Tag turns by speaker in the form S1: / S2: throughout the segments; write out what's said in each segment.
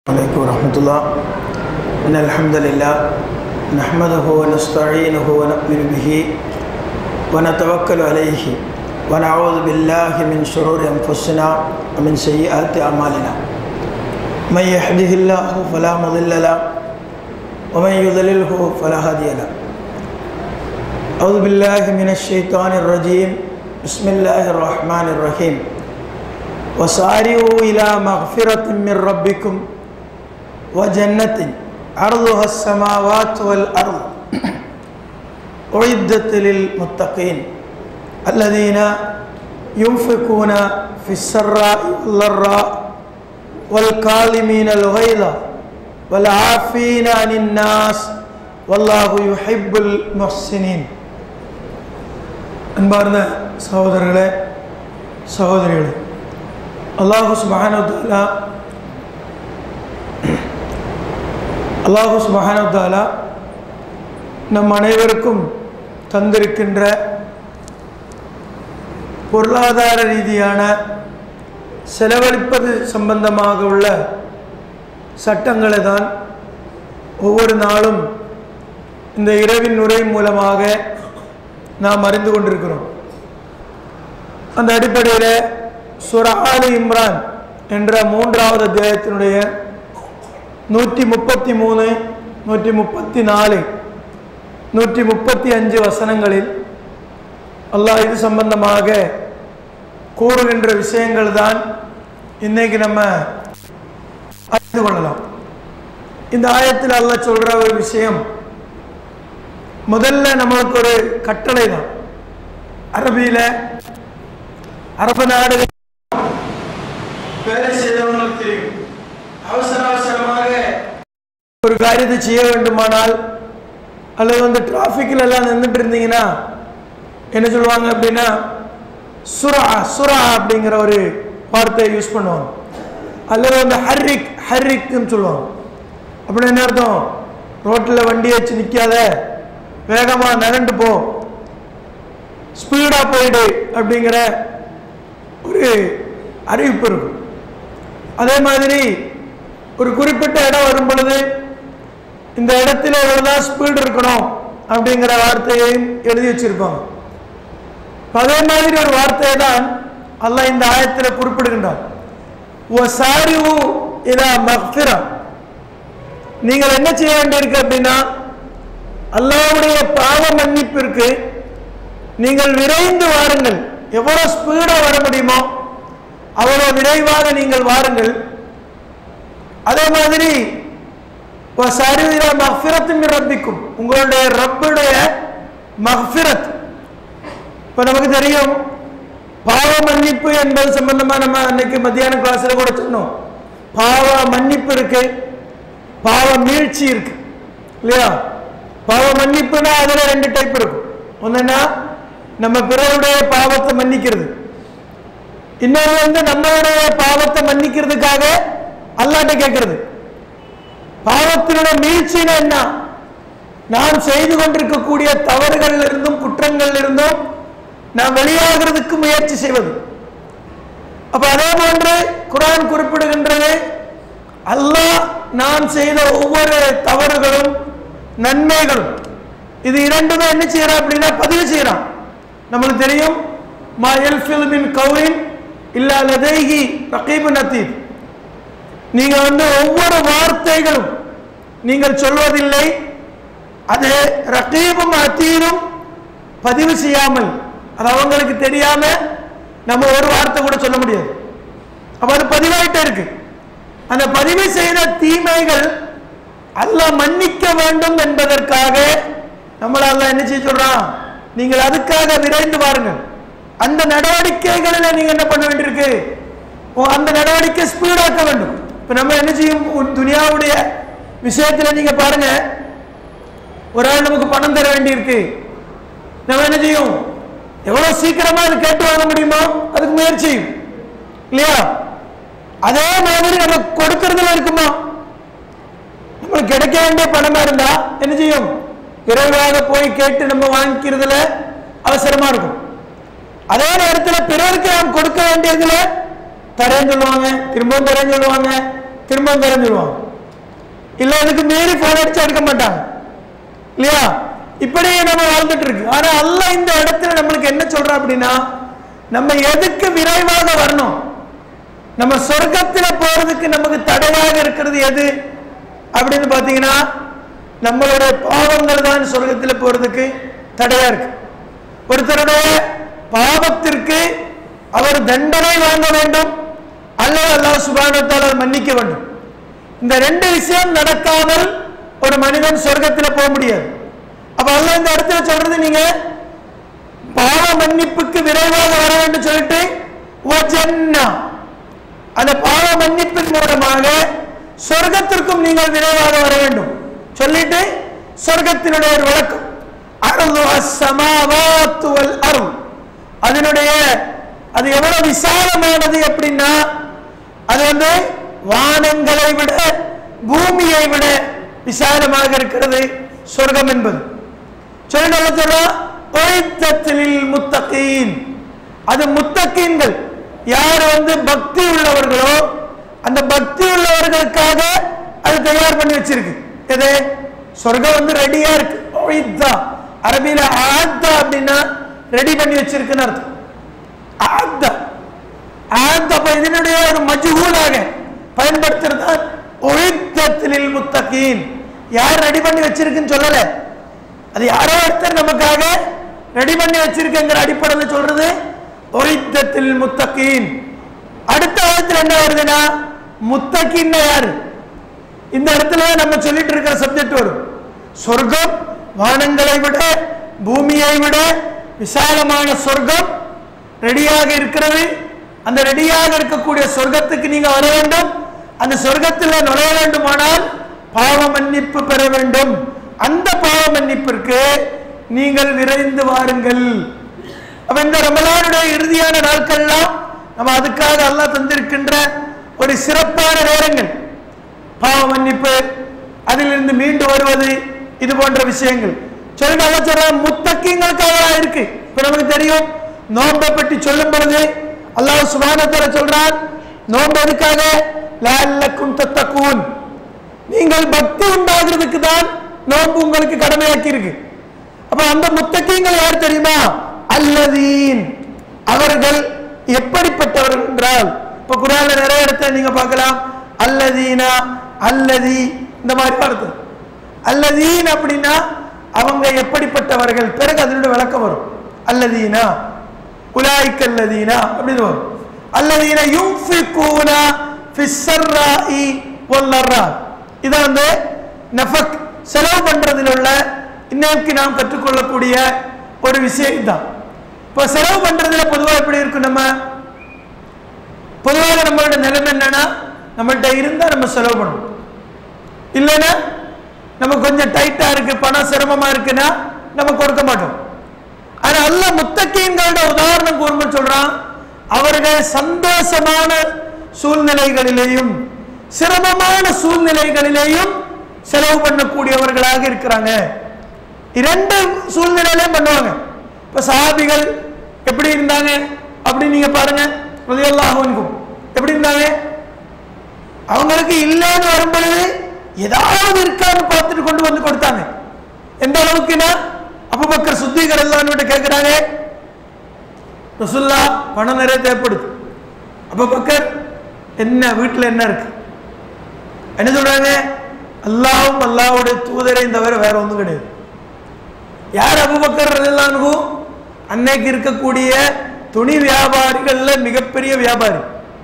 S1: عليكم ورحمة الله إن الحمد لله نحمده ونستعينه ونؤمن به ونتوكل عليه ونعوذ بالله من شرور أنفسنا ومن سيئات أعمالنا من يهده الله فلا مضل له ومن يضلله فلا هادي له أعوذ بالله من الشيطان الرجيم بسم الله الرحمن الرحيم وسارعوا إلى مغفرة من ربكم وجنة عرضها السماوات والأرض أعدت للمتقين الذين ينفقون في السراء والضراء والكاظمين الغيظ والعافين عن الناس والله يحب المحسنين அன்பார்ந்த சகோதரர்களே சகோதரிகளே அல்லாஹு சுபஹானுத்தாலா அல்லாஹு சுபஹானுத்தாலா நம் அனைவருக்கும் தந்திருக்கின்ற பொருளாதார ரீதியான செலவழிப்பது சம்பந்தமாக உள்ள சட்டங்களை தான் ஒவ்வொரு நாளும் இந்த இரவின் உரை மூலமாக நாம் அறிந்து கொண்டிருக்கிறோம் அந்த அடிப்படையில் சுரா ஆலி இம்ரான் என்ற மூன்றாவது அத்தியாயத்தினுடைய நூற்றி முப்பத்தி மூணு நூற்றி முப்பத்தி நாலு நூற்றி முப்பத்தி அஞ்சு வசனங்களில் அல்லாஹ் இது சம்பந்தமாக கூறுகின்ற விஷயங்கள் தான் இன்னைக்கு நம்ம அறிந்து கொள்ளலாம் இந்த ஆயத்தில் அல்லாஹ் சொல்ற ஒரு விஷயம் முதல்ல நம்மளுக்கு ஒரு கட்டளை தான் அரபியில் அரபு நாடுகள் வேலை செய்தவங்களுக்கு தெரியும் அவசர அவசரமாக ஒரு காரியத்தை செய்ய வேண்டுமானால் அல்லது வந்து டிராஃபிக்கில் எல்லாம் நின்றுட்டு இருந்தீங்கன்னா என்ன சொல்லுவாங்க அப்படின்னா சுரா சுரா அப்படிங்கிற ஒரு வார்த்தையை யூஸ் பண்ணுவாங்க அல்லது வந்து ஹர்ரிக் ஹர்ரிக்னு சொல்லுவாங்க அப்படின்னு என்ன அர்த்தம் ரோட்டில் வண்டி வச்சு நிற்காத வேகமாக நகண்டு போ ஸ்பீடாக போயிடு அப்படிங்கிற ஒரு அறிவிப்பு இருக்கும் அதே மாதிரி ஒரு குறிப்பிட்ட இடம் வரும் பொழுது இந்த இடத்துல எவ்வளோதான் ஸ்பீடு இருக்கணும் அப்படிங்கிற வார்த்தையையும் எழுதி வச்சிருப்பாங்க அதே மாதிரி ஒரு வார்த்தையை தான் அல்லாஹ் இந்த ஆயத்தில் குறிப்பிடுகின்றார் ஓ சாரிவு இதா மக்ஃபிரா நீங்கள் என்ன செய்ய வேண்டியிருக்கு அப்படின்னா அல்லாவுடைய பாவ மன்னிப்பிற்கு நீங்கள் விரைந்து வாருங்கள் எவ்வளோ ஸ்பீடாக வர முடியுமோ அவ்வளோ விரைவாக நீங்கள் வாருங்கள் அதே மாதிரி சரிவிரா மஃபிரத்தின் ரப்பிக்கும் உங்களுடைய ரப்புடைய மஃபிரத் இப்போ நமக்கு தெரியும் பாவ மன்னிப்பு என்பது சம்பந்தமா நம்ம அன்னைக்கு மத்தியான கிளாஸ்ல கூட சொன்னோம் பாவ மன்னிப்பு இருக்கு பாவ மீழ்ச்சி இருக்கு இல்லையா பாவ மன்னிப்புனா அதுல ரெண்டு டைப் இருக்கும் ஒன்னுன்னா நம்ம பிறருடைய பாவத்தை மன்னிக்கிறது இன்னொரு வந்து நம்மளுடைய பாவத்தை மன்னிக்கிறதுக்காக அல்லாட்ட கேட்கறது பாவத்தினுடைய மீழ்ச்சினா என்ன நாம் செய்து கொண்டிருக்கக்கூடிய தவறுகள் இருந்தும் குற்றங்கள் இருந்தும் நாம் வெளியாகிறதுக்கு முயற்சி செய்வது அப்ப அதே போன்று குரான் குறிப்பிடுகின்றது அல்லாஹ் நான் செய்த ஒவ்வொரு தவறுகளும் நன்மைகளும் இது இரண்டுமே என்ன செய்யறான் அப்படின்னா பதிவு செய்யறான் நம்மளுக்கு தெரியும் மா எல்ஃபில் மின் கௌரின் இல்லா லதேகி ரகீபு நத்தீர் நீங்க வந்து ஒவ்வொரு வார்த்தைகளும் நீங்கள் சொல்வதில்லை அது ரகீபும் அத்தீரும் பதிவு செய்யாமல் அது அவங்களுக்கு தெரியாம நம்ம ஒரு வார்த்தை கூட சொல்ல முடியாது அப்ப அது பதிவாயிட்டே இருக்கு அந்த பதிவு செய்த தீமைகள் அல்லாஹ் மன்னிக்க வேண்டும் என்பதற்காக நம்மள அல்லாஹ் என்ன செய்ய சொல்றான் நீங்கள் அதுக்காக விரைந்து பாருங்கள் அந்த நடவடிக்கைகளில் நீங்க என்ன பண்ண வேண்டியிருக்கு அந்த நடவடிக்கை ஸ்பீடாக்க வேண்டும் இப்ப நம்ம என்ன செய்யும் துனியாவுடைய விஷயத்துல நீங்க பாருங்க ஒரு ஆள் நமக்கு பணம் தர வேண்டியிருக்கு நம்ம என்ன செய்யும் எவ்வளவு சீக்கிரமா அது கேட்டு வாங்க முடியுமோ அதுக்கு முயற்சி இல்லையா அதே மாதிரி நம்ம கொடுக்கறதுல இருக்குமா நம்மளுக்கு கிடைக்க வேண்டிய பணமா இருந்தா என்ன செய்யும் விரைவாக போய் கேட்டு நம்ம வாங்கிக்கிறதுல அவசரமா இருக்கும் அதே நேரத்தில் பிறருக்கு நாம் கொடுக்க வேண்டியதுல தரேன்னு சொல்லுவாங்க திரும்பவும் தரேன்னு சொல்லுவாங்க திரும்ப கரைஞ்சிருவாங்க இல்ல அதுக்கு மீறி போன் அடிச்சு எடுக்க மாட்டாங்க இல்லையா இப்படியே நம்ம வாழ்ந்துட்டு இருக்கு ஆனா அல்லாஹ் இந்த இடத்துல நம்மளுக்கு என்ன சொல்றா அப்படின்னா நம்ம எதுக்கு விரைவாக வரணும் நம்ம சொர்க்கத்துல போறதுக்கு நமக்கு தடையாக இருக்கிறது எது அப்படின்னு பாத்தீங்கன்னா நம்மளுடைய பாவங்கள் தான் சொர்க்கத்துல போறதுக்கு தடையா இருக்கு ஒருத்தருடைய பாவத்திற்கு அவர் தண்டனை வாங்க வேண்டும் அல்லது அல்லாஹ் சுபானத்தால் அதை மன்னிக்க வேண்டும் இந்த ரெண்டு விஷயம் நடக்காமல் ஒரு மனிதன் சொர்க்கத்துல போக முடியாது அப்ப அல்லாஹ் இந்த இடத்துல சொல்றது நீங்க பாவ மன்னிப்புக்கு விரைவாக வர வேண்டும் சொல்லிட்டு வஜன்னா அந்த பாவ மன்னிப்பின் மூலமாக சொர்க்கத்திற்கும் நீங்கள் விரைவாக வர வேண்டும் சொல்லிட்டு சொர்க்கத்தினுடைய ஒரு விளக்கம் அருள் சமாவாத்து வல் அருள் அதனுடைய அது எவ்வளவு விசாலமானது அப்படின்னா அது வந்து வானங்களை விட பூமியை விட விசாலமாக இருக்கிறது சொர்க்கம் என்பது சொல்லி நல்லா சொல்றோம் ஒழித்தத்தில் முத்தகீன் அது முத்தகீன்கள் யார் வந்து பக்தி உள்ளவர்களோ அந்த பக்தி உள்ளவர்களுக்காக அது தயார் பண்ணி வச்சிருக்கு எது சொர்க்கம் வந்து ரெடியா இருக்கு ஒழித்தா அரபியில ஆத்தா அப்படின்னா ரெடி பண்ணி வச்சிருக்குன்னு அர்த்தம் ஆத்தா ஆத் அப்ப இதனுடைய ஒரு மஜ்ஹூலாக பயன்படுத்துறது ஒழித்தத்தில் முத்தகீன் யார் ரெடி பண்ணி வச்சிருக்குன்னு சொல்லல அது யாரோ ஒருத்தர் நமக்காக ரெடி பண்ணி வச்சிருக்கங்கிற அடிப்படையில் சொல்றது ஒழித்தத்தில் முத்தகீன் அடுத்த ஆயத்தில் என்ன வருதுன்னா முத்தகீன் யாரு இந்த இடத்துல நம்ம சொல்லிட்டு இருக்கிற சப்ஜெக்ட் வரும் சொர்க்கம் வானங்களை விட பூமியை விட விசாலமான சொர்க்கம் ரெடியாக இருக்கிறது அந்த ரெடியாக இருக்கக்கூடிய சொர்க்கத்துக்கு நீங்க வர வேண்டும் அந்த சொர்க்கத்தில் நுழைய வேண்டுமானால் பாவ மன்னிப்பு பெற வேண்டும் அந்த பாவ மன்னிப்பிற்கு நீங்கள் விரைந்து வாருங்கள் அப்ப இந்த ரமலானுடைய இறுதியான நாட்கள்லாம் நம்ம அதுக்காக அல்லாஹ் தந்திருக்கின்ற ஒரு சிறப்பான நேரங்கள் பாவ மன்னிப்பு அதிலிருந்து மீண்டு வருவது இது போன்ற விஷயங்கள் சொல்லி நல்லா சொல்றேன் முத்தக்கிங்களுக்காக இருக்கு இப்ப நமக்கு தெரியும் நோன்பை பற்றி சொல்லும் பொழுது அல்லாஹ் சுபானத்தர சொல்றான் நோன்பு எதுக்காக லால்லக்கும் தத்தக்கூன் நீங்கள் பக்தி உண்டாகிறதுக்கு தான் நோன்பு உங்களுக்கு கடமையாக்கி இருக்கு அப்ப அந்த முத்தக்கிங்கள் யார் தெரியுமா அல்லதீன் அவர்கள் எப்படிப்பட்டவர்கள் என்றால் இப்ப குரான்ல நிறைய இடத்துல நீங்க பார்க்கலாம் அல்லதீனா அல்லதி இந்த மாதிரி வார்த்தை அல்லதீன் அப்படின்னா அவங்க எப்படிப்பட்டவர்கள் பிறகு அதனுடைய விளக்கம் வரும் அல்லதீனா உலாய்க் அல்லதீனா அப்படின்னு வரும் அல்லதீன யுன்ஃபிகூனா ஃபிஸ்ஸர்ராஇ வல்லர்ரா இதை வந்து நஃபக் செலவு பண்றதுல உள்ள இன்னைக்கு நாம் கற்றுக்கொள்ளக்கூடிய ஒரு விஷயம் தான் இப்போ செலவு பண்றதுல பொதுவாக எப்படி இருக்கும் நம்ம பொதுவாக நம்மளோட நிலைமை என்னன்னா நம்மள்ட்ட இருந்தா நம்ம செலவு பண்ணணும் இல்லைன்னா நம்ம கொஞ்சம் டைட்டா இருக்கு பணம் சிரமமா இருக்குன்னா நம்ம கொடுக்க மாட்டோம் ஆனா அல்ல முத்தக்கீன்களோட உதாரணம் கூறும்போது சொல்றான் அவர்கள் சந்தோஷமான சூழ்நிலைகளிலேயும் சிரமமான சூழ்நிலைகளிலேயும் செலவு பண்ணக்கூடியவர்களாக இருக்கிறாங்க இரண்டு சூழ்நிலையிலையும் பண்ணுவாங்க இப்ப சஹாபிகள் எப்படி இருந்தாங்க அப்படி நீங்க பாருங்க ரலியல்லாஹு அன்ஹும் எப்படி இருந்தாங்க அவங்களுக்கு இல்லைன்னு வரும்பொழுது ஏதாவது இருக்கான்னு பார்த்துட்டு கொண்டு வந்து கொடுத்தாங்க எந்த அளவுக்குன்னா அபுபக்கர் சுத்திகர் எல்லாம் கேட்கிறாங்க ரசுல்லா பணம் நிறைய தேவைப்படுது அபுபக்கர் என்ன வீட்டில் என்ன இருக்கு என்ன சொல்றாங்க அல்லாவும் அல்லாவுடைய தூதரையும் தவிர வேற ஒன்றும் கிடையாது யார் அபுபக்கர் ரலியல்லாஹு அன்னைக்கு இருக்கக்கூடிய துணி வியாபாரிகள்ல மிகப்பெரிய வியாபாரி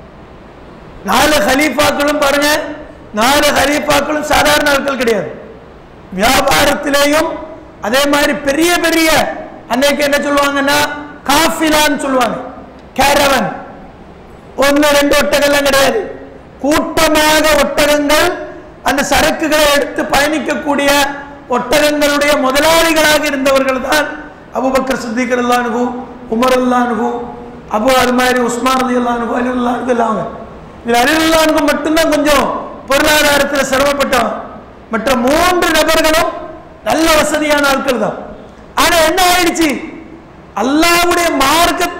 S1: நாலு ஹலீஃபாக்களும் பாருங்க நாலு ஹலீஃபாக்களும் சாதாரண ஆட்கள் கிடையாது வியாபாரத்திலேயும் அதே மாதிரி பெரிய பெரிய அன்னைக்கு என்ன சொல்லுவாங்கன்னா காஃபிலான்னு சொல்லுவாங்க கேரவன் ஒன்று ரெண்டு ஒட்டகம்லாம் கிடையாது கூட்டமாக ஒட்டகங்கள் அந்த சரக்குகளை எடுத்து பயணிக்கக்கூடிய ஒட்டகங்களுடைய முதலாளிகளாக இருந்தவர்கள் தான் அபுபக்கர் சித்திகர் அல்லானுகு உமர் அல்லானுகு அபு அது மாதிரி உஸ்மான் அலி அல்லானுகு அலி அல்லானுகு எல்லாம் அவங்க இதில் அலி அல்லானுகு மட்டும்தான் கொஞ்சம் பொருளாதாரத்தில் சிரமப்பட்டவன் மற்ற மூன்று நபர்களும் நல்ல வசதியான ஆட்கள் தான் ஆனா என்ன ஆயிடுச்சு அல்லாவுடைய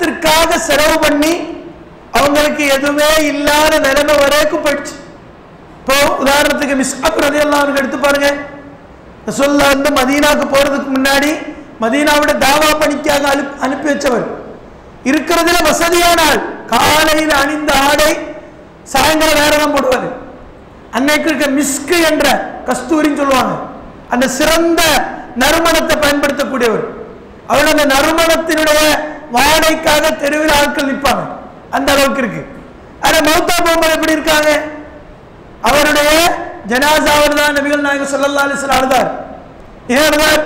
S1: மார்க்கத்திற்காக செலவு பண்ணி அவங்களுக்கு எதுவுமே இல்லாத நிலைமை வரைக்கும் போயிடுச்சு இப்போ உதாரணத்துக்கு மிஸ்அப் ரலியல்லாஹு அன்ஹு எடுத்து பாருங்க ரசூல்லா வந்து மதீனாவுக்கு போறதுக்கு முன்னாடி மதீனாவோட தாவா பணிக்காக அனுப்பி அனுப்பி வச்சவர் இருக்கிறதுல வசதியான ஆள் காலையில் அணிந்த ஆடை சாயங்காலம் வேற தான் போடுவார் அன்னைக்கு இருக்க மிஸ்கு என்ற கஸ்தூரின்னு சொல்லுவாங்க அந்த சிறந்த நறுமணத்தை பயன்படுத்தக்கூடியவர் அவர் அந்த நறுமணத்தினுடைய வாடைக்காக தெருவில் ஆட்கள் நிற்பாங்க அந்த அளவுக்கு இருக்கு ஆனா மௌத்தா போகும்போது எப்படி இருக்காங்க அவருடைய ஜனாசாவில் தான் நபிகள் நாயகம் ஸல்லல்லாஹு அலைஹி வஸல்லம் அழுதார் ஏன் அழுதார்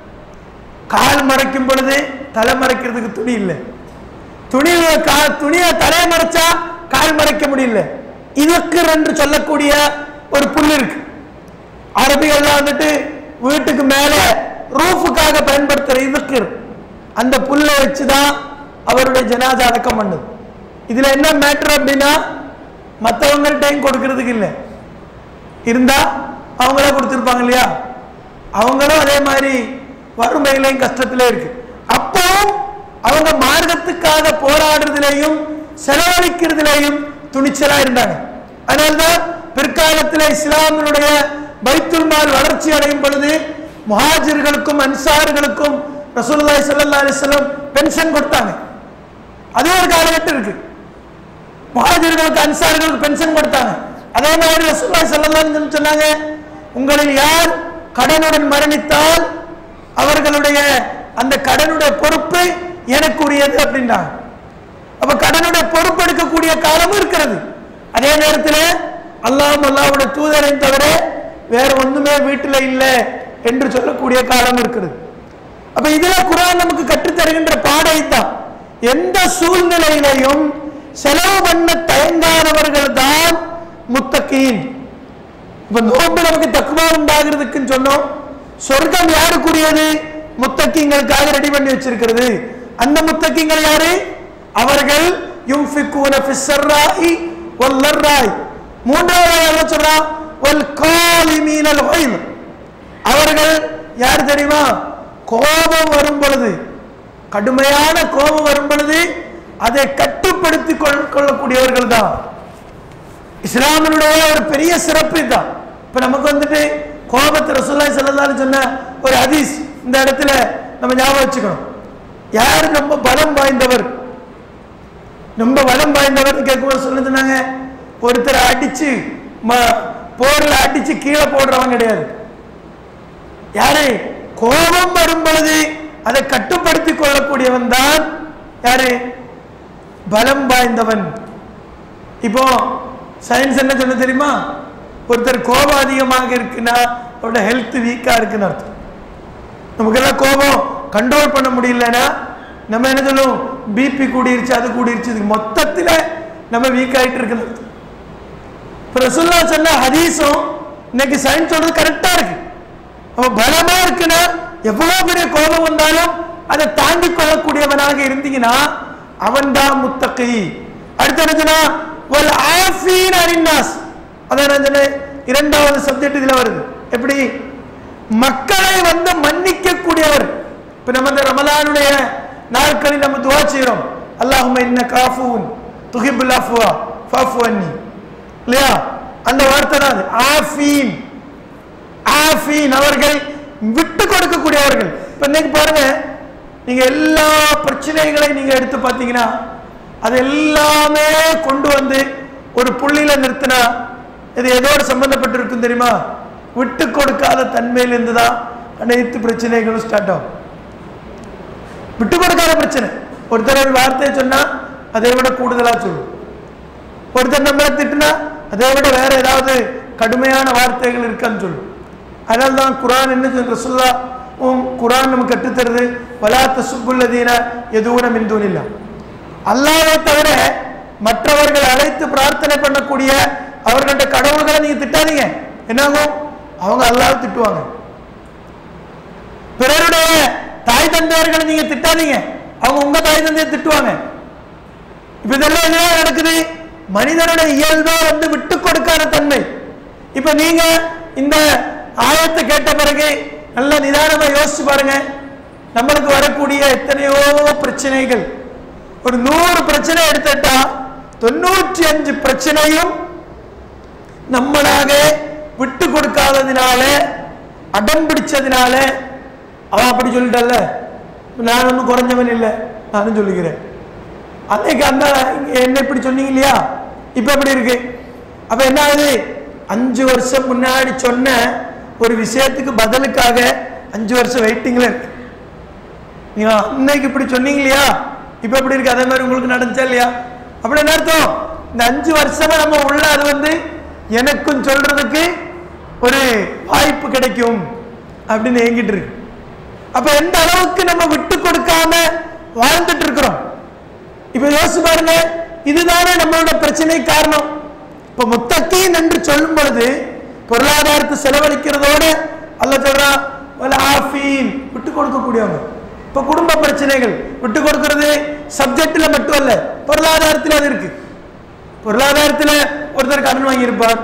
S1: கால் மறைக்கும் பொழுது தலை மறைக்கிறதுக்கு துணி இல்லை துணி கா- துணியை தலையை மறைச்சா கால் மறைக்க முடியல இதுக்கு என்று சொல்லக்கூடிய ஒரு புல் இருக்கு அரபிகள்லாம் வந்துட்டு வீட்டுக்கு மேல ரூஃபுக்காக பயன்படுத்துற இதுக்கு அந்த புல்லை வச்சுதான் அவருடைய ஜனாசா அடக்கம் பண்ணுது இதுல என்ன மேட்டர் அப்படின்னா மற்றவங்கள்ட்டையும் கொடுக்கறதுக்கு இல்லை இருந்தா அவங்களே கொடுத்துருப்பாங்க இல்லையா அவங்களும் அதே மாதிரி வறுமையிலையும் கஷ்டத்திலே இருக்கு அப்பவும் அவங்க மார்க்கத்துக்காக போராடுறதுலையும் செலவழிக்கிறதுலையும் துணிச்சலா இருந்தாங்க அதனால்தான் பிற்காலத்தில் இஸ்லாமினுடைய பைத்துல் மால் வளர்ச்சி அடையும் பொழுது முஹாஜிர்களுக்கும் அன்சார்களுக்கும் ரசூலுல்லாஹி ஸல்லல்லாஹு அலைஹி வஸல்லம் பென்ஷன் கொடுத்தாங்க அது ஒரு காலகட்டம் இருக்கு முஹாஜிர்களுக்கு அன்சார்களுக்கு பென்ஷன் கொடுத்தாங்க அதே மாதிரி ரசூலுல்லாஹி ஸல்லல்லாஹு அலைஹி வஸல்லம் சொன்னாங்க உங்களில் யார் கடனுடன் மரணித்தால் அவர்களுடைய அந்த கடனுடைய பொறுப்பு எனக்குரியது அப்படின்றாங்க அப்ப கடனுடைய பொறுப்பு எடுக்கக்கூடிய காலமும் இருக்கிறது அதே நேரத்தில் அல்லாஹ் அல்லாஹ்வுடைய தூதரையும் தவிர வேற ஒண்ணுமே வீட்டில் இல்லை என்று சொல்லக்கூடிய காலம் இருக்கிறது அப்ப இதுல குரான் நமக்கு கற்றுத் தருகின்ற பாடை தான் எந்த சூழ்நிலையிலையும் செலவு பண்ண தயங்காதவர்கள் தான் முத்தகீன் இப்ப நோன்பு நமக்கு தக்குவா உண்டாகிறதுக்குன்னு சொன்னோம் சொர்க்கம் யாருக்குரியது முத்தக்கிங்களுக்காக ரெடி பண்ணி வச்சிருக்கிறது அந்த முத்தக்கிங்கள் யாரு அவர்கள் யும்ஃபிக்கூன ஃபிஸ்ஸர்ராஇ வல்லர்ராய் மூன்றாவது என்ன சொல்றான் வல் காலிமீனல் வைல் அவர்கள் யார் தெரியுமா கோபம் வரும் பொழுது கடுமையான கோபம் வரும் பொழுது அதை கட்டுப்படுத்திக் கொள்- கொள்ளக்கூடியவர்கள் தான் இஸ்லாமினுடைய ஒரு பெரிய சிறப்பு தான் இப்ப நமக்கு வந்துட்டு கோபத்தை ரசூலுல்லாஹி ஸல்லல்லாஹு அலைஹி சொன்ன ஒரு ஹதீஸ் இந்த இடத்துல நம்ம ஞாபகம் வச்சுக்கணும் யார் ரொம்ப பலம் வாய்ந்தவர் ரொம்ப பலம் வாய்ந்தவர் கேட்கும்போது சொல்ல சொன்னாங்க ஒருத்தரை அடிச்சு ம- போர்ல அடிச்சு கீழே போடுறவன் கிடையாது யாரு கோபம் வரும் பொழுது அதை கட்டுப்படுத்தி கொள்ளக்கூடியவன் தான் யாரு பலம் வாய்ந்தவன் இப்போ சயின்ஸ் என்ன சொல்ல தெரியுமா ஒருத்தர் கோபம் அதிகமாக இருக்குன்னா அவரோட ஹெல்த் வீக்கா இருக்குன்னு அர்த்தம் நமக்கெல்லாம் கோபம் கண்ட்ரோல் பண்ண முடியலன்னா நம்ம என்ன சொல்லுவோம் பிபி கூடிருச்சு அது கூடிருச்சு இதுக்கு மொத்தத்தில் நம்ம வீக் ஆயிட்டு இருக்குன்னு அர்த்தம் இப்போ ரசுல்லா சொன்ன ஹதீஸும் இன்னைக்கு சயின்ஸ் சொல்றது கரெக்டா இருக்கு அவன் பலமா இருக்குன்னா எவ்வளவு பெரிய கோபம் வந்தாலும் அதை தாங்கிக் கொள்ளக்கூடியவனாக இருந்தீங்கன்னா அவன் தான் முத்தகி அடுத்து என்ன சொன்னா வல் ஆஃபீன் அரின்னாஸ் அதான் நான் சொன்னேன் இரண்டாவது சப்ஜெக்ட் இதுல வருது எப்படி மக்களை வந்து மன்னிக்க கூடியவர் இப்ப நம்ம இந்த ரமலானுடைய நாட்களில் நம்ம துவா செய்கிறோம் அல்லாஹும்ம இன்ன காஃபூன் துஹிபுல் அஃப்வா ஃபஃபு அன்னி இல்லையா அந்த வார்த்தை தான் அது ஆஃபீன் ஆஃபீன் அவர்கள் விட்டு கொடுக்கக்கூடியவர்கள் இப்ப இன்னைக்கு பாருங்க நீங்க எல்லா பிரச்சனைகளையும் நீங்க எடுத்து பார்த்தீங்கன்னா அது எல்லாமே கொண்டு வந்து ஒரு புள்ளியில நிறுத்தினா இது எதோடு சம்பந்தப்பட்டிருக்கும் தெரியுமா விட்டு கொடுக்காத தன்மையிலிருந்து தான் அனைத்து பிரச்சனைகளும் ஸ்டார்ட் ஆகும் விட்டு கொடுக்காத பிரச்சனை ஒருத்தர் ஒரு வார்த்தையை சொன்னா அதை விட கூடுதலா சொல்லும் ஒருத்தர் நம்மளை திட்டுனா அதை விட வேற ஏதாவது கடுமையான வார்த்தைகள் இருக்கான்னு சொல்லும் அதனால தான் குரான் என்ன சொல்ற சொல்லா உம் குரான் நமக்கு கற்றுத்தருது வலாத்த சுப்புல்லதீன எதுவும் மின்தூன் இல்ல அல்லாவை தவிர மற்றவர்கள் அழைத்து பிரார்த்தனை பண்ணக்கூடிய அவர்கள்ட்ட கடவுள்களை நீங்க திட்டாதீங்க என்னாகும் அவங்க அல்லாவை திட்டுவாங்க பிறருடைய தாய் தந்தையர்களை நீங்க திட்டாதீங்க அவங்க உங்க தாய் தந்தையை திட்டுவாங்க இப்ப இதெல்லாம் என்ன நடக்குது மனிதனுடைய இயல்பா வந்து விட்டு கொடுக்காத தன்மை இப்ப நீங்க இந்த ஆயத்தை கேட்ட பிறகு நல்ல நிதானமா யோசிச்சு பாருங்க நம்மளுக்கு வரக்கூடிய எத்தனையோ பிரச்சனைகள் ஒரு நூறு பிரச்சனை எடுத்துட்டா தொண்ணூற்றி அஞ்சு பிரச்சனையும் நம்மளாக விட்டு கொடுக்காததினால அடம் பிடிச்சதினால அவன் அப்படி சொல்லிட்டல்ல நான் ஒன்றும் குறைஞ்சவன் இல்லை நானும் சொல்லிக்கிறேன் அன்னைக்கு அந்த இங்க என்ன இப்படி சொன்னீங்க இல்லையா இப்போ எப்படி இருக்கு அப்ப என்ன ஆகுது அஞ்சு வருஷம் முன்னாடி சொன்ன ஒரு விஷயத்துக்கு பதிலுக்காக அஞ்சு வருஷம் வெயிட்டிங்ல இருக்கு நீங்க அன்னைக்கு இப்படி சொன்னீங்க இல்லையா இப்போ எப்படி இருக்கு அதே மாதிரி உங்களுக்கு நடந்துச்சா இல்லையா அப்படி என்ன அர்த்தம் இந்த அஞ்சு வருஷமா நம்ம உள்ள அது வந்து எனக்கும் சொல்றதுக்கு ஒரு வாய்ப்பு கிடைக்கும் அப்படின்னு ஏங்கிட்டு இருக்கு அப்ப எந்த அளவுக்கு நம்ம விட்டு கொடுக்காம வாழ்ந்துட்டு இருக்கிறோம் இப்ப யோசிச்சு பாருங்க இதுதானே நம்மளோட பிரச்சனை காரணம் இப்ப முத்தக்கீன் என்று சொல்லும் பொழுது பொருளாதாரத்தை செலவழிக்கிறதோட அல்ல சொல்றான் வல ஆஃபீன் விட்டு கொடுக்கக்கூடியவங்க இப்ப குடும்ப பிரச்சனைகள் விட்டு கொடுக்கிறது சப்ஜெக்ட்ல மட்டும் அல்ல பொருளாதாரத்தில் அது இருக்கு பொருளாதாரத்தில் ஒருத்தர் கடன் வாங்கியிருப்பார்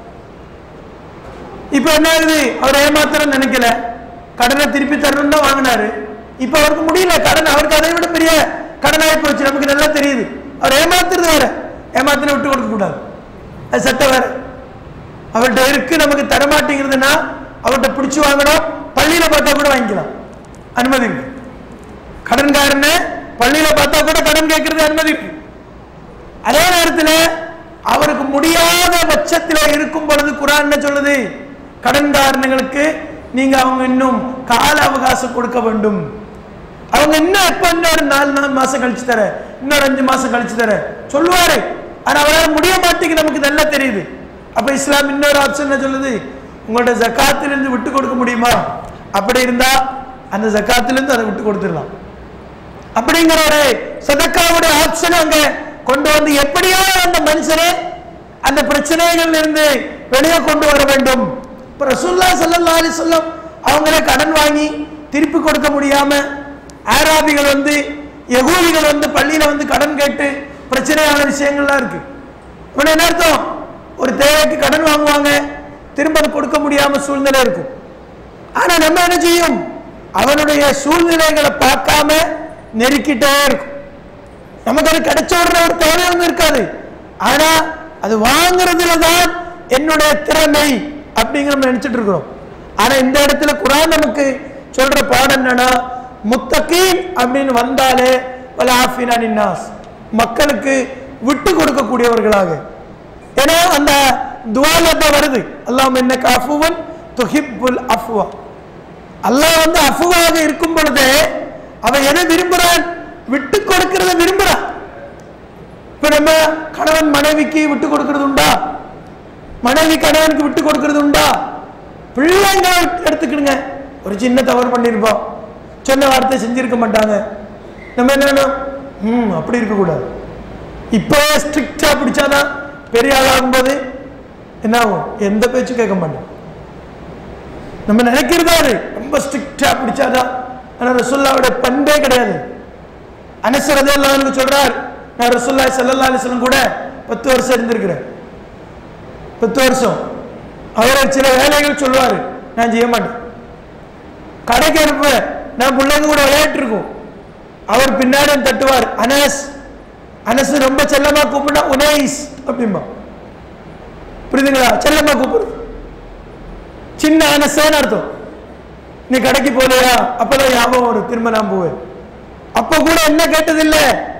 S1: இப்ப என்ன ஆகுது அவர் ஏமாத்திரம் நினைக்கல கடனை திருப்பி தரணும் தான் வாங்கினாரு இப்ப அவருக்கு முடியல கடன் அவருக்கு அதை விட பெரிய கடனாகி போச்சு நமக்கு நல்லா தெரியுது அவர் ஏமாத்துறது வேற ஏமாத்தின விட்டு கொடுக்க கூடாது அது சட்டம் வேற அவர்கிட்ட இருக்கு நமக்கு தரமாட்டேங்கிறதுனா அவர்கிட்ட பிடிச்சு வாங்கணும் பள்ளியில பார்த்தா கூட வாங்கிக்கலாம் அனுமதி இருக்கு கடன்காரன்னு பள்ளியில பார்த்தா கூட கடன் கேட்கறது அனுமதி இருக்கு அதே நேரத்தில் அவருக்கு முடியாத பட்சத்தில் இருக்கும் பொழுது குரான் என்ன சொல்லுது கடன்காரனுங்களுக்கு நீங்க அவங்க இன்னும் கால அவகாசம் கொடுக்க வேண்டும் அவங்க இன்னும் எப்ப இன்னொரு நாலு நாலு மாசம் கழிச்சு தர இன்னொரு அஞ்சு மாசம் கழிச்சு தர சொல்லுவாரு ஆனா அவரால் முடிய மாட்டேங்குது நமக்கு நல்லா தெரியுது அப்ப இஸ்லாம் இன்னொரு ஆப்ஷன் என்ன சொல்லுது உங்களோட ஜக்காத்திலிருந்து விட்டு கொடுக்க முடியுமா அப்படி இருந்தா அந்த ஜக்காத்திலிருந்து அதை விட்டு கொடுத்துடலாம் அப்படிங்கிற ஒரு சதக்காவுடைய ஆப்ஷன் அங்க கொண்டு வந்து எப்படியோ அந்த மனுஷனை அந்த பிரச்சனைகள்ல இருந்து வெளியே கொண்டு வர வேண்டும் இப்ப ரசூல்லா ஸல்லல்லாஹு அலைஹி வஸல்லம் அவங்கள கடன் வாங்கி திருப்பி கொடுக்க முடியாம ஆராபிகள் வந்து யகூதிகள் வந்து பள்ளியில வந்து கடன் கேட்டு பிரச்சனையான விஷயங்கள்லாம் இருக்கு இப்ப என்ன அர்த்தம் ஒரு தேவைக்கு கடன் வாங்குவாங்க திரும்ப அதை கொடுக்க முடியாம சூழ்நிலை இருக்கும் ஆனா நம்ம என்ன செய்யும் அவனுடைய சூழ்நிலைகளை பார்க்காம நெருக்கிட்டே இருக்கும் நமக்கு அது கிடைச்ச உடனே ஒரு தேவை ஒன்றும் இருக்காது ஆனா அது வாங்குறதுல தான் என்னுடைய திறமை அப்படிங்கிற நம்ம நினைச்சிட்டு இருக்கிறோம் ஆனா இந்த இடத்துல குரான் நமக்கு சொல்ற பாடம் என்னன்னா முத்தகீன் அப்படின்னு வந்தாலே வல ஆஃபினா நின்னாஸ் மக்களுக்கு விட்டு கொடுக்கக்கூடியவர்களாக ஏன்னா அந்த துவால தான் வருது அல்லாஹ் என்ன அஃபுவன் துஹிப்புல் அஃப்வா அல்லாஹ் வந்து அஃபுவாக இருக்கும் பொழுது அவன் எதை விரும்புறான் விட்டு கொடுக்கிறத விரும்புறான் இப்ப நம்ம கணவன் மனைவிக்கு விட்டு கொடுக்கிறது உண்டா மனைவி கணவனுக்கு விட்டு கொடுக்கிறது உண்டா பிள்ளைங்க எடுத்துக்கிடுங்க ஒரு சின்ன தவறு பண்ணியிருப்போம் சொன்ன வார்த்தை செஞ்சிருக்க மாட்டாங்க நம்ம என்ன ம் அப்படி இருக்கக்கூடாது இப்போ ஸ்ட்ரிக்டா பிடிச்சாதான் பெரிய ஆள் ஆகும்போது என்ன ஆகும் எந்த பேச்சும் கேட்க மாட்டோம் நம்ம நினைக்கிறதா அது ரொம்ப ஸ்ட்ரிக்டா பிடிச்சாதான் ஆனா ரசுல்லாவோட பண்பே கிடையாது அனசரதே அல்லாஹ் சொல்றார் நான் ரசுல்லா சல்லல்லா அலிஸ்லம் கூட பத்து வருஷம் இருந்திருக்கிறேன் பத்து வருஷம் அவர் சில வேலைகள் சொல்லுவார் நான் செய்ய மாட்டேன் கடைக்கு அனுப்புவேன் நான் பிள்ளைங்க கூட விளையாட்டு இருக்கும் அவர் பின்னாடி வந்து தட்டுவார் அனஸ் அனஸ் ரொம்ப செல்லமா கூப்பிட்டா உனேஸ் அப்படிம்பா புரியுதுங்களா செல்லமா கூப்பிடுறது சின்ன அனசேன்னு அர்த்தம் நீ கடைக்கு போலையா அப்பதான் ஞாபகம் வரும் திரும்ப நான் போவேன் அப்ப கூட என்ன கேட்டதில்லை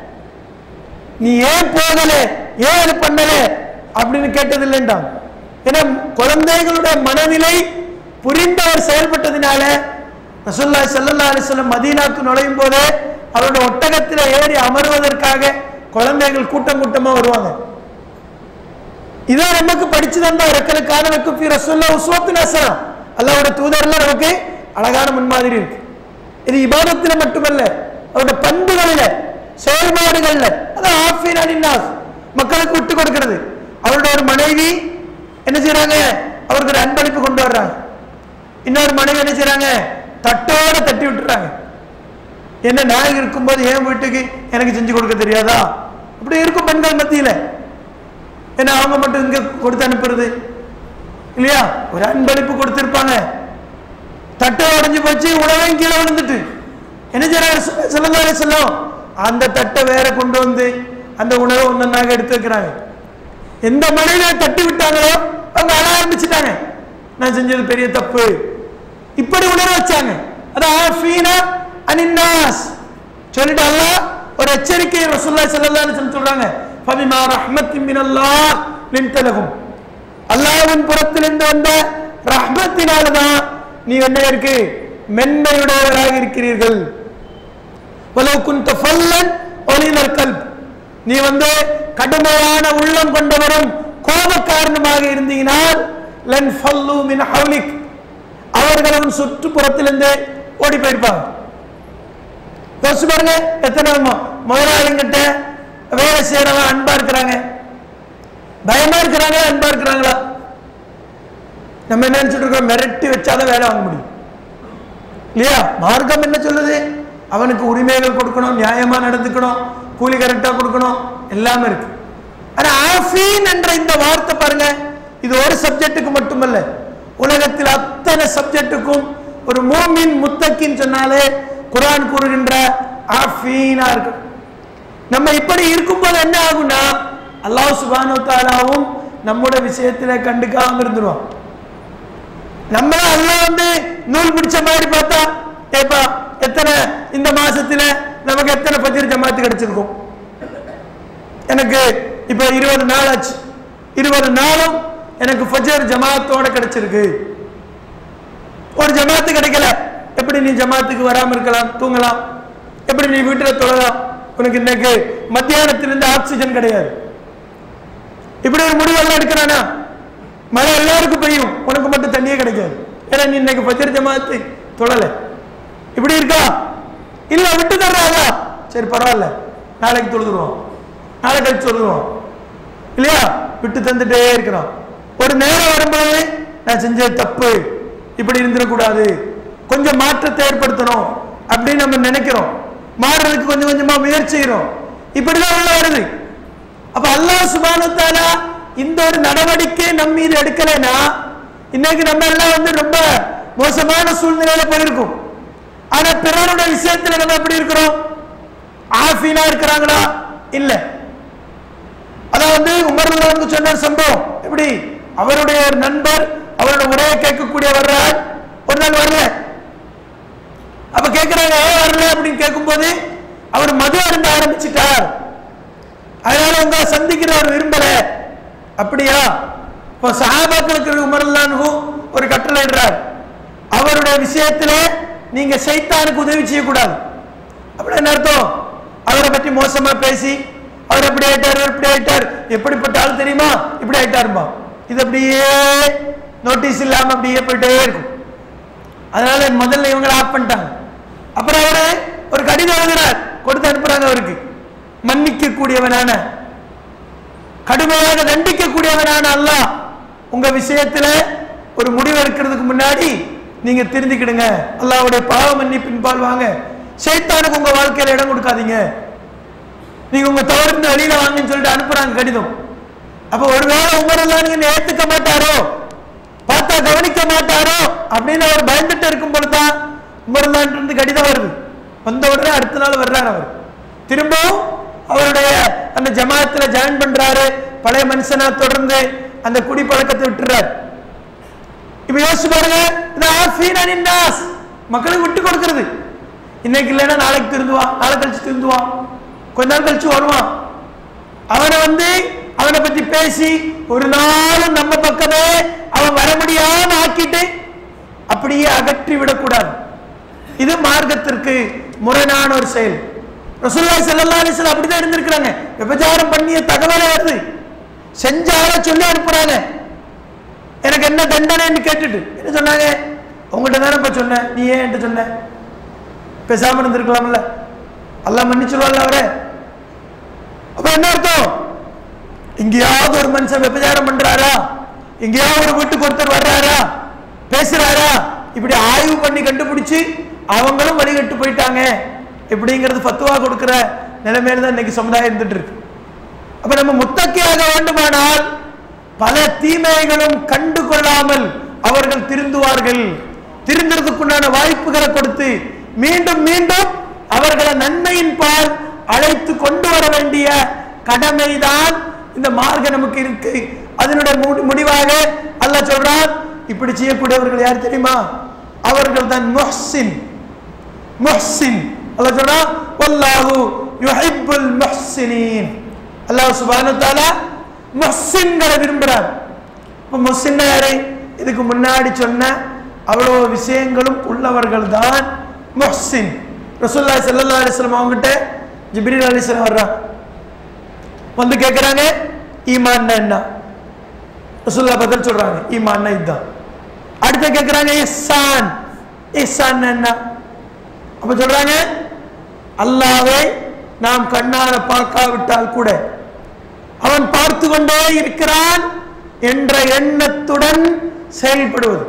S1: நீ ஏன் போகல ஏன் அது பண்ணல அப்படின்னு கேட்டதில்லைன்றான் ஏன்னா குழந்தைகளுடைய மனநிலை புரிந்து அவர் செயல்பட்டதினால ரசூல்லா ஸல்லல்லாஹு அலைஹி வஸல்லம் மதீனாக்கு நுழையும் போதே அவருடைய ஒட்டகத்தில் ஏறி அமர்வதற்காக குழந்தைகள் கூட்டம் கூட்டமா வருவாங்க இதான் நமக்கு படிச்சு தந்தா ரெக்கலுக்கான வெக்குப்பி ரசூல்லா உஸ்வத்து நசரம் அல்லாவோட தூதர்ல நமக்கு அழகான முன்மாதிரி இருக்கு இது இபாதத்துல மட்டுமல்ல அவருடைய பண்புகளில செயல்பாடுகள்ல அதான் ஆஃபின் அலின்னாஸ் மக்களுக்கு விட்டு கொடுக்கிறது அவருடைய ஒரு மனைவி என்ன செய்றாங்க அவருக்கு ஒரு அன்பளிப்பு கொண்டு வர்றாங்க இன்னொரு மனைவி என்ன செய்றாங்க தட்டோட தட்டி விட்டுறாங்க என்ன நான் இருக்கும்போது என் வீட்டுக்கு எனக்கு செஞ்சு கொடுக்க தெரியாதா அப்படி இருக்கும் பெண்கள் மத்தியில ஏன்னா அவங்க மட்டும் இங்க கொடுத்து அனுப்புறது இல்லையா ஒரு அன்பளிப்பு கொடுத்திருப்பாங்க தட்டை உடைஞ்சு போச்சு உணவையும் கீழே விழுந்துட்டு என்ன செய்யறாங்க சொல்லலாரு சொல்லும் அந்த தட்டை வேற கொண்டு வந்து அந்த உணவை ஒன்னொன்னாக எடுத்து வைக்கிறாங்க எந்த மனைவியை தட்டி விட்டாங்களோ அவங்க அழ ஆரம்பிச்சுட்டாங்க நான் செஞ்சது பெரிய தப்பு இப்படி உணர வச்சாங்க அதான் ஆஃபீனா அனின்னாஸ் சொல்லிட்டு அல்லாஹ் ஒரு எச்சரிக்கை ரசூலுல்லாஹி ஸல்லல்லாஹு அலைஹி வஸல்லம் சொல்றாங்க ஃபபிமா ரஹ்மத்தின் மினல்லாஹ் லின்தலகும் அல்லாஹ்வின் புறத்திலிருந்து வந்த ரஹ்மத்தினால தான் நீ என்ன இருக்கு மென்மையுடையவராக இருக்கிறீர்கள் வலவு குந்த ஃபல்லன் ஒலினல் கல்ப் நீ வந்து கடுமையான உள்ளம் கொண்டவரும் கோப காரணமாக இருந்தீங்கனால் லன் ஃபல்லு மின் ஹவுலிக் அவர்களும் சுற்றுப்புறத்திலிருந்து ஓடி போயிருப்பாங்க யோசிச்சு பாருங்க எத்தனை மு- முதலாளிங்கிட்ட வேலை செய்யறவங்க அன்பா இருக்கிறாங்க பயமா இருக்கிறாங்க அன்பா இருக்கிறாங்களா நம்ம என்ன நினைச்சிட்டு இருக்கோம் மிரட்டி வச்சாதான் வேலை வாங்க முடியும் இல்லையா மார்க்கம் என்ன சொல்லுது அவனுக்கு உரிமைகள் கொடுக்கணும் நியாயமா நடந்துக்கணும் கூலி கரெக்டா கொடுக்கணும் எல்லாமே இருக்கு ஆனா ஆஃபீன் என்ற இந்த வார்த்தை பாருங்க இது ஒரு சப்ஜெக்ட்டுக்கு மட்டுமல்ல உலகத்தில் அத்தனை சப்ஜெக்ட்டுக்கும் ஒரு மூமின் முத்தக்கின்னு சொன்னாலே குர்ஆன் கூறுகின்ற ஆஃபீனா இருக்கும் நம்ம இப்படி இருக்கும்போது என்ன ஆகும்னா அல்லாஹ் சுபானு தாலாவும் நம்முடைய விஷயத்துல கண்டுக்காம இருந்துருவோம் நம்ம அல்லாஹ் வந்து நூல் பிடிச்ச மாதிரி பார்த்தா ஏப்பா எத்தனை இந்த மாசத்துல நமக்கு எத்தனை பஜ்ர் ஜமாத்து கிடைச்சிருக்கும் எனக்கு இப்ப இருபது நாள் ஆச்சு இருபது நாளும் எனக்கு ஃபஜர் ஜமாத்தோட கிடைச்சிருக்கு ஒரு ஜமாத்து கிடைக்கல எப்படி நீ ஜமாத்துக்கு வராம இருக்கலாம் தூங்கலாம் எப்படி நீ வீட்டுல தொழலாம் உனக்கு இன்னைக்கு மத்தியானத்திலிருந்து ஆக்சிஜன் கிடையாது இப்படி ஒரு முடிவெல்லாம் எடுக்கிறானா மழை எல்லாருக்கும் பெய்யும் உனக்கு மட்டும் தண்ணியே கிடைக்காது ஏன்னா நீ இன்னைக்கு பஜர் ஜமாத்து தொழல இப்படி இருக்கா இல்ல விட்டு தர்றாதா சரி பரவாயில்ல நாளைக்கு தொழுதுருவோம் நாளை கழிச்சு தொழுதுருவோம் இல்லையா விட்டு தந்துட்டே இருக்கிறோம் ஒரு நேரம் வரும்போது நான் செஞ்சது தப்பு இப்படி இருந்துடக்கூடாது கொஞ்சம் மாற்றத்தை ஏற்படுத்தணும் அப்படின்னு நம்ம நினைக்கிறோம் மாறுறதுக்கு கொஞ்சம் கொஞ்சமா முயற்சி செய்கிறோம் இப்படிதான் உள்ள வருது அப்ப அல்லாஹ் சுப்ஹானஹு வ தஆலா இந்த ஒரு நடவடிக்கை நம்ம மீது எடுக்கலைன்னா இன்னைக்கு நம்ம எல்லாம் வந்து ரொம்ப மோசமான சூழ்நிலையில போயிருக்கும் ஆனா பிறருடைய விஷயத்துல நம்ம எப்படி இருக்கிறோம் ஆஃபீனா இருக்கிறாங்களா இல்ல அதாவது உமர்லான்னு சொன்ன ஒரு சம்பவம் எப்படி அவருடைய ஒரு நண்பர் அவருடைய உரையை கேட்கக்கூடிய வர்றார் ஒரு நாள் வரல அப்ப கேட்கிறாங்க ஏன் வரல அப்படின்னு கேட்கும்போது அவர் மது அருந்த ஆரம்பிச்சிட்டார் அதனால உங்க சந்திக்கிற அவர் விரும்பல அப்படியா இப்போ சஹாபாக்களுக்கு உமர்லானு ஒரு கட்டளை இடுறார் அவருடைய விஷயத்துல நீங்க சைத்தானுக்கு உதவி செய்யக்கூடாது அப்படி என்ன அர்த்தம் அவரை பற்றி மோசமா பேசி அவர் எப்படி ஆயிட்டார் இவர் இப்படி ஆயிட்டார் எப்படிப்பட்ட ஆள் தெரியுமா இப்படி ஆயிட்டாருமா இது அப்படியே நோட்டீஸ் இல்லாம அப்படியே போயிட்டே இருக்கும் அதனால முதல்ல இவங்க ஆஃப் பண்ணிட்டாங்க அப்புறம் அவரு ஒரு கடிதம் எழுதுறார் கொடுத்து அனுப்புறாங்க அவருக்கு மன்னிக்க கூடியவனான கடுமையாக தண்டிக்க கூடியவனான அல்லாஹ் உங்க விஷயத்துல ஒரு முடிவு எடுக்கிறதுக்கு முன்னாடி நீங்க திருந்திக்கிடுங்க அல்லாஹ்வுடைய பாவ மன்னிப்பின் பால் வாங்க சைத்தானுக்கு உங்க வாழ்க்கையில இடம் கொடுக்காதீங்க நீங்க உங்க தவறுந்து வெளியில வாங்கன்னு சொல்லிட்டு அனுப்புறாங்க கடிதம் அப்ப ஒருவேளை உமரெல்லாம் நீங்க ஏத்துக்க மாட்டாரோ பார்த்தா கவனிக்க மாட்டாரோ அப்படின்னு அவர் பயந்துட்டு இருக்கும் பொழுதுதான் உமரெல்லாம் இருந்து கடிதம் வருது வந்த உடனே அடுத்த நாள் வர்றாரு அவர் திரும்பவும் அவருடைய அந்த ஜமாத்துல ஜாயின் பண்றாரு பழைய மனுஷனா தொடர்ந்து அந்த குடி பழக்கத்தை விட்டுறாரு இப்ப யோசிச்சு பாருங்க இது ஆஃபீன் அனின்னாஸ் மக்களுக்கு விட்டு கொடுக்கிறது இன்னைக்கு இல்லைன்னா நாளைக்கு திருந்துவான் நாளை கழிச்சு திருந்துவான் கொஞ்ச நாள் கழிச்சு வருவான் அவனை வந்து அவனை பத்தி பேசி ஒரு நாளும் நம்ம பக்கமே அவன் வர முடியாம ஆக்கிட்டு அப்படியே அகற்றி விடக்கூடாது இது மார்க்கத்திற்கு முரணான ஒரு செயல் ரசூலுல்லாஹி ஸல்லல்லாஹு அலைஹி வஸல்லம் அப்படிதான் இருந்திருக்கிறாங்க விபச்சாரம் பண்ணிய தகவலே வருது செஞ்ச ஆளை சொல்லி அனுப்புறாங்க எனக்கு என்ன தண்டனைன்னு கேட்டுட்டு என்ன சொன்னாங்க உங்கள்கிட்ட தானே இப்ப சொன்னேன் நீ ஏன் என்கிட்ட சொன்ன பேசாம இருந்திருக்கலாம்ல அல்லாஹ் மன்னிச்சிருவான்ல அவரே அப்ப என்ன அர்த்தம் எங்கேயாவது ஒரு மனுஷன் விபச்சாரம் பண்றாரா எங்கேயாவது ஒரு வீட்டுக்கு ஒருத்தர் வர்றாரா பேசுறாரா இப்படி ஆய்வு பண்ணி கண்டுபிடிச்சு அவங்களும் வழிகட்டு போயிட்டாங்க இப்படிங்கிறது ஃபத்துவா கொடுக்கிற நிலைமையில தான் இன்னைக்கு சமுதாயம் இருந்துட்டு இருக்கு அப்ப நம்ம முத்தக்கியாக வேண்டுமானால் பல தீமைகளும் கண்டு கொள்ளாமல் அவர்கள் திருந்துவார்கள் திருந்துறதுக்குண்டான வாய்ப்புகளை கொடுத்து மீண்டும் மீண்டும் அவர்களை நன்மையின் பால் அழைத்து கொண்டு வர வேண்டிய கடமைதான் இந்த மார்க்கம் நமக்கு இருக்கு அதனுடைய முடி- முடிவாக அல்லாஹ் சொல்றான் இப்படி செய்யக்கூடியவர்கள் யார் தெரியுமா அவர்கள் தான் முஹ்சின் முஹ்சின் அல்லாஹ் சொல்றான் வல்லாஹு யுஹிப்புல் முஹ்சினீன் அல்லாஹ் சுப்ஹானஹு தஆலா முஹ்சின்களை விரும்புறார் இப்போ முஹ்சின் யாரு இதுக்கு முன்னாடி சொன்ன அவ்வளோ விஷயங்களும் உள்ளவர்கள் தான் முஹ்சின் ரசூலுல்லாஹி ஸல்லல்லாஹு அலைஹி வஸல்லம் அவங்ககிட்ட ஜிப்ரீல் அலைஹிஸ்ஸலாம் வர்றாங்க வந்து கேட்குறாங்க ஈமான்னா என்ன ரசூல்லா பதில் சொல்றாங்க ஈமான்னா இதுதான் அடுத்து கேட்குறாங்க இஹ்சான் இஹ்சான் என்ன அப்ப சொல்றாங்க அல்லாவை நாம் கண்ணார பார்க்காவிட்டால் கூட அவன் பார்த்து கொண்டே இருக்கிறான் என்ற எண்ணத்துடன் செயல்படுவது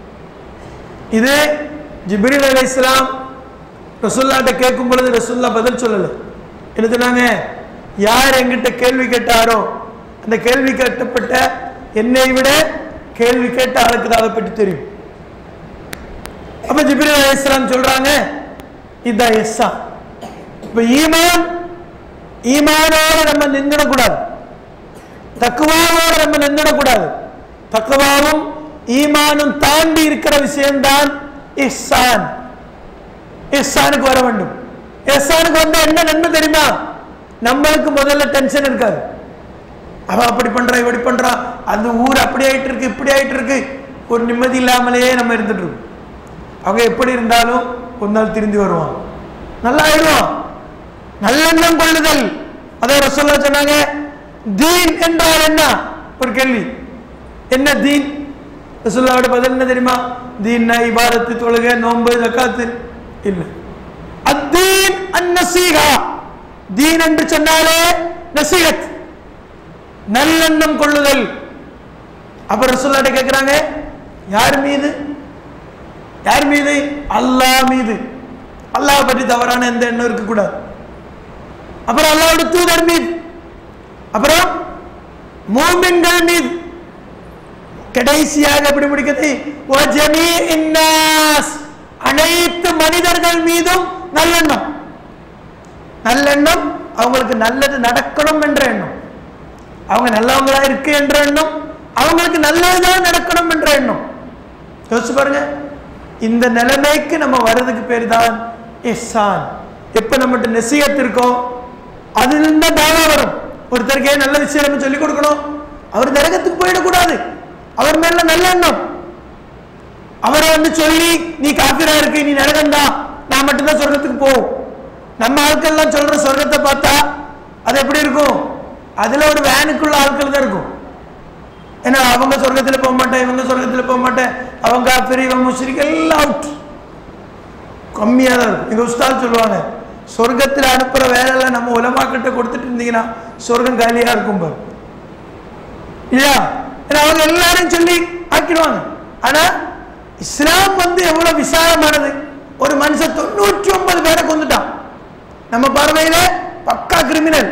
S1: இது ஜிப்ரீல் அலை இஸ்லாம் ரசுல்லாட்ட கேட்கும் பொழுது ரசுல்லா பதில் சொல்லல என்ன சொன்னாங்க யார் என்கிட்ட கேள்வி கேட்டாரோ அந்த கேள்வி கேட்டப்பட்ட என்னை விட கேள்வி கேட்ட ஆளுக்கு தான் அதை பற்றி தெரியும் அப்ப ஜிப்ரீல் அலை இஸ்லாம் சொல்றாங்க இதுதான் எஸ்ஸா இப்ப ஈமான் ஈமானோட நம்ம நின்றுடக்கூடாது தக்குவாவோட நம்ம நின்றுடக்கூடாது தக்குவாவும் ஈமானும் தாண்டி இருக்கிற விஷயம்தான் இஹ்சான் இஹ்சானுக்கு வர வேண்டும் இஹ்சானுக்கு வந்தா என்ன நன்மை தெரியுமா நம்மளுக்கு முதல்ல டென்ஷன் இருக்காது அவன் அப்படி பண்றான் இப்படி பண்றான் அந்த ஊர் அப்படி ஆயிட்டு இருக்கு இப்படி ஆயிட்டு இருக்கு ஒரு நிம்மதி இல்லாமலேயே நம்ம இருந்துட்டு இருக்கோம் அவங்க எப்படி இருந்தாலும் ஒரு நாள் திரும்பி வருவான் நல்லா ஆயிடுவான் நல்லெண்ணம் கொள்ளுதல் அதை ரசோல்லா சொன்னாங்க தீன் என்றால் என்ன ஒரு கேள்வி என்ன தீன் ரசோல்லாவோட பதில் என்ன தெரியுமா தீன்னா இபாரத்து தொழுகை நோன்பு ஜக்காத்து இல்லை அத்தீன் அந்நசீகா தீன் என்று சொன்னாலே நசீகத் நல்லெண்ணம் கொள்ளுதல் அப்ப ரசூல்லாட்ட கேட்கிறாங்க யார் மீது யார் மீது அல்லாஹ் மீது அல்லாஹ் பற்றி தவறான எந்த எண்ணம் இருக்கக்கூடாது அப்புறம் அல்லாஹ்வுடைய தூதர் மீது அப்புறம் மூமின்கள் மீது கடைசியாக எப்படி முடிக்கிறது வஜமீ இன்னாஸ் அனைத்து மனிதர்கள் மீதும் நல்லெண்ணம் நல்லெண்ணம் அவங்களுக்கு நல்லது நடக்கணும் என்ற எண்ணம் அவங்க நல்லவங்களா இருக்கு என்ற எண்ணம் அவங்களுக்கு நல்லதுதான் நடக்கணும் என்ற எண்ணம் யோசிச்சு பாருங்க இந்த நிலைமைக்கு நம்ம வர்றதுக்கு பேர் தான் இஹ்சான் எப்ப நம்மகிட்ட நெசியத் இருக்கோ அதுல இருந்தா தாவா வரும் ஒருத்தருக்கே நல்ல விஷயம் நம்ம சொல்லிக் கொடுக்கணும் அவர் நரகத்துக்கு போயிடக்கூடாது அவர் மேல நல்ல எண்ணம் அவரை வந்து சொல்லி நீ காபிரா இருக்கு நீ நரகந்தா நான் மட்டும்தான் சொர்க்கத்துக்கு போவோம் நம்ம ஆட்கள்லாம் சொல்ற சொர்க்கத்தை பார்த்தா அது எப்படி இருக்கும் அதுல ஒரு வேனுக்குள்ள ஆட்கள் தான் இருக்கும் ஏன்னா அவங்க சொர்க்கத்துல போக மாட்டேன் இவங்க சொர்க்கத்துல போக மாட்டேன் அவங்க காபிர் இவன் முஸ்லிக் எல்லாம் அவுட் கம்மியாக தான் இருக்கும் எங்க உஸ்தாத் சொல்லுவாங்க சொர்க்கத்தில் அனுப்புற வேலையெல்லாம் நம்ம உலமாக்கிட்ட கொடுத்துட்டு இருந்தீங்கன்னா சொர்க்கம் காலியா இருக்கும் பாரு இல்லையா ஏன்னா அவங்க எல்லாரும் சொல்லி ஆக்கிடுவாங்க ஆனா இஸ்லாம் வந்து எவ்வளவு விசாலமானது ஒரு மனுஷன் தொண்ணூற்றி ஒன்பது பேரை கொண்டுட்டான் நம்ம பார்வையில பக்கா கிரிமினல்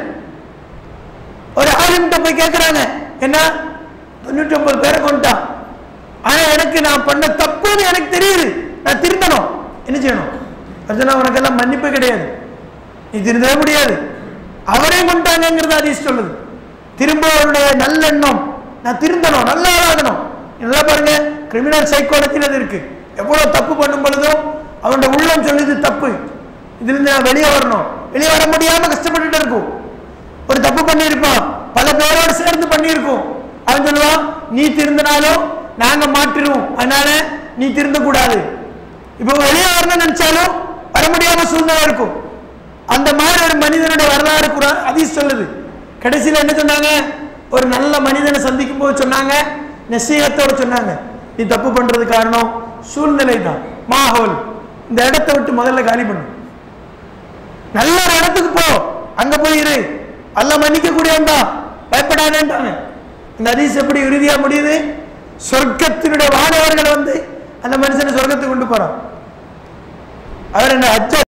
S1: ஒரு ஆளுங்கிட்ட போய் கேட்கிறாங்க என்ன தொண்ணூற்றி ஒன்பது பேரை கொண்டுட்டான் ஆனா எனக்கு நான் பண்ண தப்புன்னு எனக்கு தெரியுது நான் திருந்தணும் என்ன செய்யணும் அர்ஜுனா உனக்கெல்லாம் மன்னிப்பு கிடையாது நீ திருந்தவே முடியாது அவரே கொண்டாங்கிறது அதிர்ஷ்டம் சொல்லுது திரும்ப அவருடைய நல்லெண்ணம் நான் திருந்தணும் நல்லா ஆகணும் நல்லா பாருங்க கிரிமினல் சைக்காலஜியில் அது இருக்கு எவ்வளவு தப்பு பண்ணும் பொழுதும் அவனோட உள்ளம் சொல்லுது தப்பு இதுல இருந்து நான் வெளியே வரணும் வெளியே வர முடியாம கஷ்டப்பட்டுட்டு இருக்கும் ஒரு தப்பு பண்ணியிருப்பான் பல பேரோடு சேர்ந்து பண்ணியிருக்கோம் அவன் சொல்லுவான் நீ திருந்தினாலும் நாங்க மாற்றிடுவோம் அதனால நீ திருந்த கூடாது இப்போ வெளியே வரணும்னு நினைச்சாலும் வர முடியாம சூழ்நிலை இருக்கும் அந்த மாதிரி ஒரு மனிதனுடைய வரலாறு குரான் அதீஸ் சொல்லுது கடைசியில் என்ன சொன்னாங்க ஒரு நல்ல மனிதனை சந்திக்கும் போது சொன்னாங்க நசீகத்தோட சொன்னாங்க நீ தப்பு பண்றது காரணம் சூழ்நிலை தான் மாஹோல் இந்த இடத்தை விட்டு முதல்ல காலி பண்ணு நல்ல ஒரு இடத்துக்கு போ அங்க போய் இரு அல்ல மன்னிக்க கூடியவன்டா பயப்படாதேன்ட்டாங்க இந்த ஹதீஸ் எப்படி இறுதியா முடியுது சொர்க்கத்தினுடைய வானவர்கள் வந்து அந்த மனுஷனை சொர்க்கத்துக்கு கொண்டு போறான் அவர் என்ன அச்ச